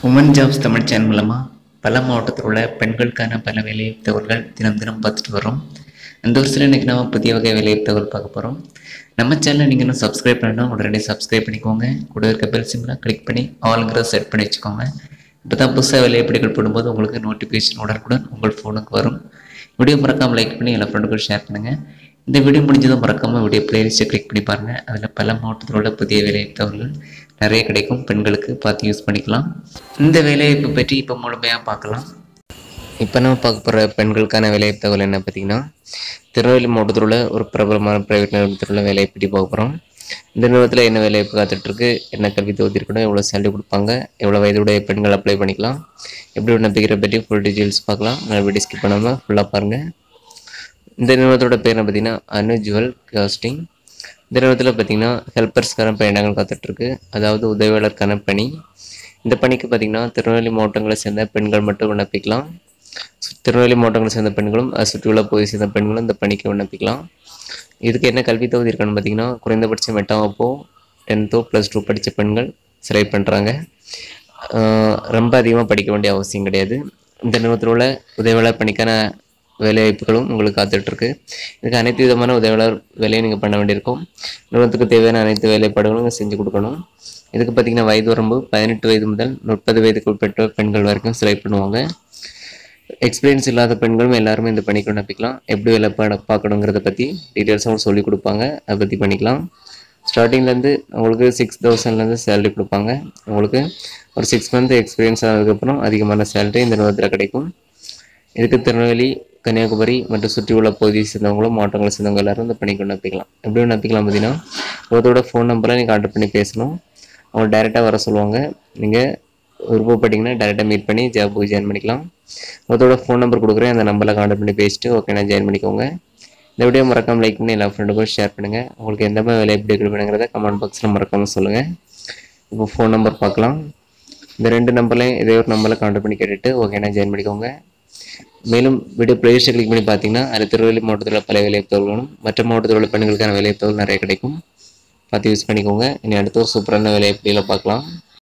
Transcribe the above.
woman jobs Tamil channel மூலமாக பல மாவட்டத்தில் உள்ள பெண்களுக்கான பல வேலை தகவல்கள் தினம் தினம் பார்த்துட்டு வரோம் அந்த வருஷத்தில் இன்றைக்கி நம்ம புதிய வகை வேலை தகவல் பார்க்க போகிறோம் நம்ம சேனலை நீங்கள் இன்னும் சப்ஸ்கிரைப் பண்ணணும் உடனே சப்ஸ்கிரைப் பண்ணிக்கோங்க கூட இருக்க பெல் சிம்லாம் கிளிக் பண்ணி ஆளுங்கிறத செட் பண்ணி வச்சுக்கோங்க இப்போ தான் புதுசாக வேலையப்படிகள் போடும்போது உங்களுக்கு நோட்டிஃபிகேஷன் உடனுக்குடன் உங்கள் ஃபோனுக்கு வரும் வீடியோ மறக்காமல் லைக் பண்ணி எல்லா ஃப்ரெண்டுக்கும் ஷேர் பண்ணுங்கள் இந்த வீடியோ முடிஞ்சதும் மறக்காமல் வீடியோ பிளேலிஸ்ட்டை கிளிக் பண்ணி பாருங்கள் அதில் பல மாவட்டத்தில் உள்ள புதிய வேலை தகவல்கள் நிறைய கிடைக்கும் பெண்களுக்கு பார்த்து யூஸ் பண்ணிக்கலாம் இந்த வேலைவாய்ப்பு பற்றி இப்போ முழுமையாக பார்க்கலாம் இப்போ நம்ம பார்க்க போகிற பெண்களுக்கான வேலைவாய்ப்பு தகவல் என்ன பார்த்தீங்கன்னா திருநெல்வேலி மாவட்டத்தில் உள்ள ஒரு பிரபலமான பிரைவேட் நிறுவனத்தில் உள்ள வேலையை பற்றி பார்க்க போகிறோம் இந்த நிறுவனத்தில் என்ன வேலைவாய்ப்பு காத்துட்ருக்கு என்ன கல்வி தகுதி இருக்கணும் எவ்வளோ சேலரி கொடுப்பாங்க எவ்வளோ வயதுடைய பெண்கள் அப்ளை பண்ணிக்கலாம் எப்படி விண்ணப்பிக்கிற பற்றி ஃபுல் டீட்டெயில்ஸ் பார்க்கலாம் நான் வீடியோ ஸ்கிப் பண்ணாமல் ஃபுல்லாக பாருங்கள் இந்த நிறுவனத்தோட பேர் என்ன பார்த்தீங்கன்னா அனுஜுவல் காஸ்டிங் இந்த நிறுவனத்தில் பார்த்தீங்கன்னா ஹெல்ப்பர்ஸ்க்கான பயணங்கள் காத்துட்ருக்கு அதாவது உதவியாளருக்கான பணி இந்த பணிக்கு பார்த்தீங்கன்னா திருநெல்வேலி மாவட்டங்களை சேர்ந்த பெண்கள் மட்டும் விண்ணப்பிக்கலாம் திருநெல்வேலி மாவட்டங்களை சேர்ந்த பெண்களும் அதை சுற்றியுள்ள பகுதியை சேர்ந்த பெண்களும் இந்த பணிக்கு விண்ணப்பிக்கலாம் இதுக்கு என்ன கல்வி தகுதி இருக்கணும்னு பார்த்தீங்கன்னா குறைந்தபட்சம் எட்டாம் வகுப்போ டென்த்தோ ப்ளஸ் டூ படித்த பெண்கள் செலக்ட் பண்ணுறாங்க ரொம்ப அதிகமாக படிக்க வேண்டிய அவசியம் கிடையாது இந்த நிறுவனத்தில் உள்ள உதவியாளர் பணிக்கான வேலைவாய்ப்புகளும் உங்களுக்கு காத்துட்ருக்கு இதுக்கு அனைத்து விதமான உதவியாளர் வேலையை நீங்கள் பண்ண வேண்டியிருக்கும் நிறுவனத்துக்கு தேவையான அனைத்து வேலைப்பாடுகளும் இங்க செஞ்சு கொடுக்கணும் இதுக்கு பார்த்தீங்கன்னா வயது வரம்பு பதினெட்டு வயது முதல் முப்பது வயதுக்கு உட்பட்ட பெண்கள் வரைக்கும் செலக்ட் பண்ணுவாங்க எக்ஸ்பீரியன்ஸ் இல்லாத பெண்களும் எல்லாருமே இந்த பணிக்கு விண்ணப்பிக்கலாம் எப்படி வேலை பாட பார்க்கணுங்கிறத பற்றி டீட்டெயில்ஸும் சொல்லி கொடுப்பாங்க அதை பற்றி பண்ணிக்கலாம் ஸ்டார்டிங்லேருந்து உங்களுக்கு சிக்ஸ் தௌசண்ட்லேருந்து சேலரி கொடுப்பாங்க உங்களுக்கு ஒரு சிக்ஸ் மந்த் எக்ஸ்பீரியன்ஸ் ஆனதுக்கப்புறம் அதிகமான சேலரி இந்த நிறுவனத்தில் கிடைக்கும் இதுக்கு திருநெல்வேலி கன்னியாகுமரி மற்றும் சுற்றியுள்ள பகுதியை சேர்ந்தவங்களும் மாவட்டங்களை சேர்ந்தவங்க எல்லாரும் இந்த பணிக்கு விண்ணப்பிக்கலாம் எப்படி விண்ணப்பிக்கலாம் பார்த்தீங்கன்னா ஒருத்தரோட ஃபோன் நம்பரை நீங்கள் கான்டாக்ட் பண்ணி பேசணும் அவங்க டைரெக்டாக வர சொல்லுவாங்க நீங்கள் விருப்பப்பட்டீங்கன்னா டேரெக்டாக மீட் பண்ணி ஜாப் போய் ஜாயின் பண்ணிக்கலாம் ஒருத்தரோட ஃபோன் நம்பர் கொடுக்குறேன் அந்த நம்பரில் கான்டாக்ட் பண்ணி பேசிட்டு ஓகே நான் ஜாயின் பண்ணிக்கோங்க இந்த வீடியோ மறக்காம லைக் பண்ணி எல்லா ஃப்ரெண்டுக்கும் ஷேர் பண்ணுங்கள் உங்களுக்கு எந்த மாதிரி வேலை எப்படி வேணுங்கிறத கமெண்ட் பாக்ஸில் மறக்காமல் சொல்லுங்கள் இப்போ ஃபோன் நம்பர் பார்க்கலாம் இந்த ரெண்டு நம்பர்லையும் இதே ஒரு நம்பரில் கான்டாக்ட் பண்ணி கேட்டுட்டு ஓகே நான் ஜாயின் பண்ணிக்கோங்க மேலும் வீடியோ பிளேலிஸ்ட்டை கிளிக் பண்ணி பார்த்தீங்கன்னா அதில் திருநெல்வேலி மாவட்டத்தில் உள்ள பல வேலைவாய்ப்புகளும் மற்ற மாவட்டத்தில் உள்ள பெண்களுக்கான வேலைவாய்ப்புகள் நிறைய கிடைக்கும் பார்த்து யூஸ் பண்ணிக்கோங்க இனி அடுத்த ஒரு சூப்பரான வேலைவாய்ப்புகளை பார்க்கலாம்